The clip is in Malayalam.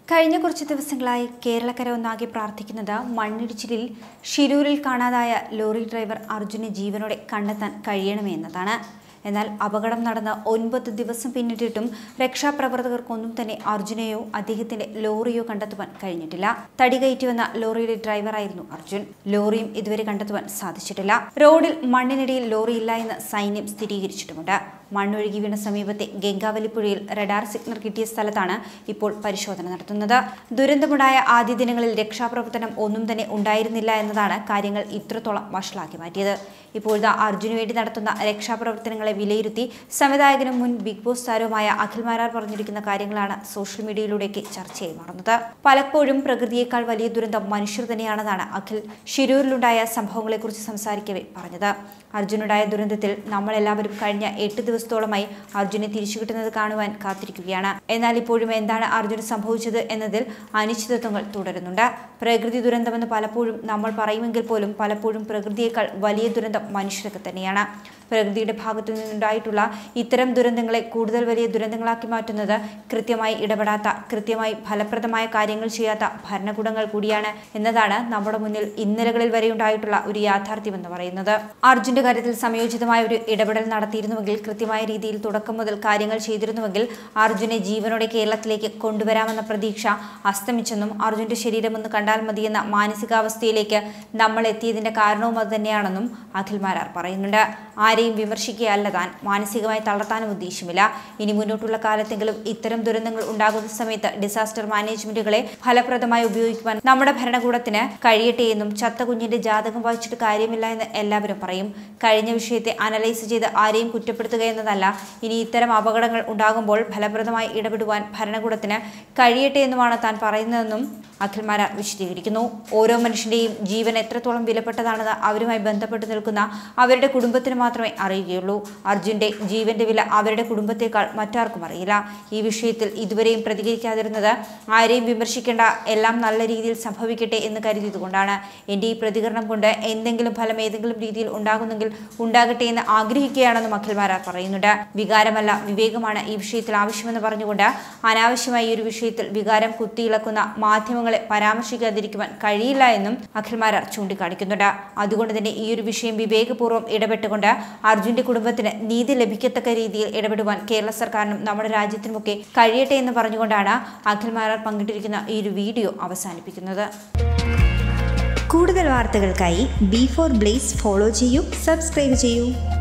കഴിഞ്ഞ കുറച്ച് ദിവസങ്ങളായി കേരളക്കര ഒന്നാകെ പ്രാർത്ഥിക്കുന്നത് മണ്ണിടിച്ചിലിൽ ഷിരൂരിൽ കാണാതായ ലോറി ഡ്രൈവർ അർജുനെ ജീവനോടെ കണ്ടെത്താൻ കഴിയണമേ എന്നതാണ് എന്നാൽ അപകടം നടന്ന ഒൻപത് ദിവസം പിന്നിട്ടിട്ടും രക്ഷാപ്രവർത്തകർക്കൊന്നും തന്നെ അർജുനെയോ അദ്ദേഹത്തിന്റെ ലോറിയോ കണ്ടെത്തുവാൻ കഴിഞ്ഞിട്ടില്ല തടി കയറ്റി വന്ന ലോറിയുടെ ഡ്രൈവറായിരുന്നു അർജുൻ ലോറിയും ഇതുവരെ കണ്ടെത്തുവാൻ സാധിച്ചിട്ടില്ല റോഡിൽ മണ്ണിനിടയിൽ ലോറി ഇല്ല എന്ന് സൈന്യം സ്ഥിരീകരിച്ചിട്ടുമുണ്ട് മണ്ണൊഴുകി വീണ സമീപത്തെ ഗംഗാവലിപ്പുഴയിൽ റഡാർ സിഗ്നൽ കിട്ടിയ സ്ഥലത്താണ് ഇപ്പോൾ പരിശോധന നടത്തുന്നത് ദുരന്തമുണ്ടായ ആദ്യ ദിനങ്ങളിൽ രക്ഷാപ്രവർത്തനം ഒന്നും തന്നെ ഉണ്ടായിരുന്നില്ല എന്നതാണ് കാര്യങ്ങൾ ഇത്രത്തോളം വഷളാക്കി മാറ്റിയത് ഇപ്പോഴത്തെ അർജുന് വേണ്ടി നടത്തുന്ന രക്ഷാപ്രവർത്തനങ്ങളെ വിലയിരുത്തി സംവിധായകനും മുൻ ബിഗ് ബോസ് താരവുമായ അഖിൽ മാരാർ പറഞ്ഞിരിക്കുന്ന കാര്യങ്ങളാണ് സോഷ്യൽ മീഡിയയിലൂടെയൊക്കെ ചർച്ചയായി മാറുന്നത് പലപ്പോഴും പ്രകൃതിയേക്കാൾ വലിയ ദുരന്തം മനുഷ്യർ തന്നെയാണെന്നാണ് അഖിൽ ഷിരൂരിലുണ്ടായ സംഭവങ്ങളെക്കുറിച്ച് സംസാരിക്കവേ പറഞ്ഞത് അർജുനുണ്ടായ ദുരന്തത്തിൽ നമ്മളെല്ലാവരും കഴിഞ്ഞ എട്ട് ദിവസത്തോളമായി അർജുനെ തിരിച്ചു കിട്ടുന്നത് കാണുവാൻ കാത്തിരിക്കുകയാണ് എന്നാൽ ഇപ്പോഴും എന്താണ് അർജുന് സംഭവിച്ചത് എന്നതിൽ അനിശ്ചിതത്വങ്ങൾ തുടരുന്നുണ്ട് പ്രകൃതി ദുരന്തമെന്ന് പലപ്പോഴും നമ്മൾ പറയുമെങ്കിൽ പോലും പലപ്പോഴും പ്രകൃതിയേക്കാൾ വലിയ ദുരന്തം മനുഷ്യർക്ക് തന്നെയാണ് പ്രകൃതിയുടെ ഭാഗത്തു നിന്നുണ്ടായിട്ടുള്ള ഇത്തരം ദുരന്തങ്ങളെ കൂടുതൽ വലിയ ദുരന്തങ്ങളാക്കി മാറ്റുന്നത് കൃത്യമായി ഇടപെടാത്ത കൃത്യമായി ഫലപ്രദമായ കാര്യങ്ങൾ ചെയ്യാത്ത ഭരണകൂടങ്ങൾ കൂടിയാണ് എന്നതാണ് നമ്മുടെ മുന്നിൽ ഇന്നലകളിൽ വരെ ഉണ്ടായിട്ടുള്ള ഒരു യാഥാർത്ഥ്യം എന്ന് പറയുന്നത് അർജുന്റെ കാര്യത്തിൽ സംയോജിതമായ ഒരു ഇടപെടൽ നടത്തിയിരുന്നുവെങ്കിൽ കൃത്യമായ രീതിയിൽ തുടക്കം മുതൽ കാര്യങ്ങൾ ചെയ്തിരുന്നുവെങ്കിൽ അർജുനെ ജീവനോടെ കേരളത്തിലേക്ക് കൊണ്ടുവരാമെന്ന പ്രതീക്ഷ അസ്തമിച്ചെന്നും അർജുന്റെ ശരീരമൊന്ന് കണ്ടാൽ മതിയെന്ന മാനസികാവസ്ഥയിലേക്ക് നമ്മൾ എത്തിയതിന്റെ കാരണവും അത് തന്നെയാണെന്നും അഖിൽ മാരാർ പറയുന്നുണ്ട് ആരെയും വിമർശിക്കുകയല്ല താൻ മാനസികമായി തളർത്താനും ഉദ്ദേശമില്ല ഇനി മുന്നോട്ടുള്ള കാലത്തെങ്കിലും ഇത്തരം ദുരന്തങ്ങൾ ഉണ്ടാകുന്ന സമയത്ത് ഡിസാസ്റ്റർ മാനേജ്മെന്റുകളെ ഫലപ്രദമായി ഉപയോഗിക്കുവാൻ നമ്മുടെ ഭരണകൂടത്തിന് കഴിയട്ടെ എന്നും ചത്ത കുഞ്ഞിന്റെ ജാതകം വായിച്ചിട്ട് കാര്യമില്ല എന്ന് എല്ലാവരും പറയും കഴിഞ്ഞ വിഷയത്തെ അനലൈസ് ചെയ്ത് ആരെയും കുറ്റപ്പെടുത്തുക എന്നതല്ല ഇനി ഇത്തരം അപകടങ്ങൾ ഉണ്ടാകുമ്പോൾ ഫലപ്രദമായി ഇടപെടുവാൻ ഭരണകൂടത്തിന് കഴിയട്ടെ എന്നുമാണ് താൻ പറയുന്നതെന്നും അഖിൽമാര വിശദീകരിക്കുന്നു ഓരോ മനുഷ്യന്റെയും ജീവൻ എത്രത്തോളം വിലപ്പെട്ടതാണെന്ന് അവരുമായി ബന്ധപ്പെട്ട് നിൽക്കുന്ന അവരുടെ കുടുംബത്തിന് മാത്രമേ അറിയുകയുള്ളൂ അർജുന്റെ ജീവന്റെ വില അവരുടെ കുടുംബത്തെക്കാൾ മറ്റാർക്കും അറിയില്ല ഈ വിഷയത്തിൽ ഇതുവരെയും പ്രതികരിക്കാതിരുന്നത് ആരെയും വിമർശിക്കേണ്ട എല്ലാം നല്ല രീതിയിൽ സംഭവിക്കട്ടെ എന്ന് കരുതിയതുകൊണ്ടാണ് എൻ്റെ ഈ പ്രതികരണം കൊണ്ട് എന്തെങ്കിലും ഫലം ഏതെങ്കിലും രീതിയിൽ ഉണ്ടാകുന്നെങ്കിൽ ഉണ്ടാകട്ടെ എന്ന് ആഗ്രഹിക്കുകയാണെന്നും അഖിൽമാരാർ പറയുന്നുണ്ട് വികാരമല്ല വിവേകമാണ് ഈ വിഷയത്തിൽ ആവശ്യമെന്ന് പറഞ്ഞുകൊണ്ട് അനാവശ്യമായി ഈ ഒരു വിഷയത്തിൽ വികാരം കുത്തിയിളക്കുന്ന മാധ്യമങ്ങളെ പരാമർശിക്കാതിരിക്കുവാൻ കഴിയില്ല എന്നും അഖിൽമാരാർ ചൂണ്ടിക്കാണിക്കുന്നുണ്ട് അതുകൊണ്ട് തന്നെ ഈ ഒരു വിഷയം വിവേകപൂർവ്വം ഇടപെട്ടുകൊണ്ട് അർജുന്റെ കുടുംബത്തിന് നീതി ലഭിക്കത്തക്ക രീതിയിൽ ഇടപെടുവാൻ കേരള സർക്കാരിനും നമ്മുടെ രാജ്യത്തിനുമൊക്കെ കഴിയട്ടെ എന്ന് പറഞ്ഞുകൊണ്ടാണ് അഖിൽമാരാർ പങ്കിട്ടിരിക്കുന്ന ഈ ഒരു വീഡിയോ അവസാനിപ്പിക്കുന്നത് കൂടുതൽ വാർത്തകൾക്കായി ബി ഫോർ ബ്ലേസ് ഫോളോ ചെയ്യൂ സബ്സ്ക്രൈബ് ചെയ്യൂ